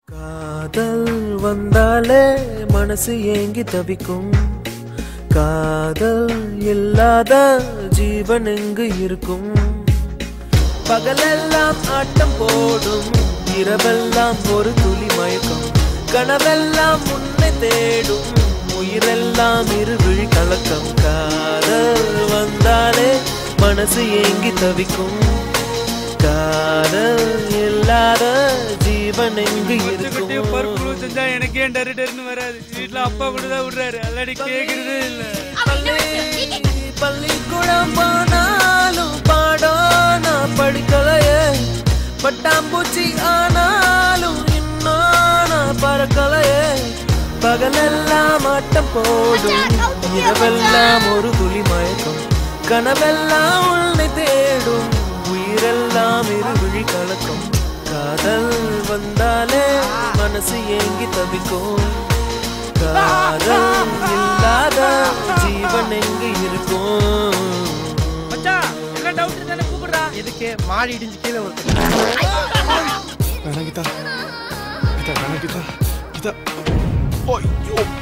காதல் வந்தாலே மனசு ஏங்கி தவிக்கும் காதல் இல்லாத ஜீவன் எங்கு இருக்கும் பகலெல்லாம் ஆட்டம் போடும் இரவெல்லாம் ஒரு துளி மயக்கம் கனவெல்லாம் உன்னை தேடும் உயிரெல்லாம் இருவிழி கலக்கம் காதல் வந்தாலே மனசு ஏங்கி தவிக்கும் காதல் இல்லாத ஜீவன் எங்கு குட்டியை இருக்கும் பருப்பு செஞ்சா எனக்கு ஏன் டரு டருன்னு வராது வீட்டுல அப்பா கூட தான் விடுறாரு அல்லாடி கேக்குறதே இல்ல பள்ளி பள்ளிக்கூடம் போனாலும் பாடம் நான் படிக்கலையே பட்டாம்பூச்சி ஆனாலும் இன்னும் நான் பறக்கலையே பகலெல்லாம் ஆட்டம் போடும் இரவெல்லாம் ஒரு துளி மயக்கம் கனவெல்லாம் உன்னை தேடும் உயிரெல்லாம் இருவிழி கலக்கும் காதல் வந்தாலே மனசு ஏங்கி தவிக்கும் காதல் இல்லாத ஜீவன் எங்கு இருக்கும் மச்சான் என்ன டவுட் இருந்தானே கூப்பிடுறா இதுக்கு மாடி இடிஞ்சு கீழே ஒரு வேணாம் கீதா கீதா வேணாம் கீதா கீதா ஐயோ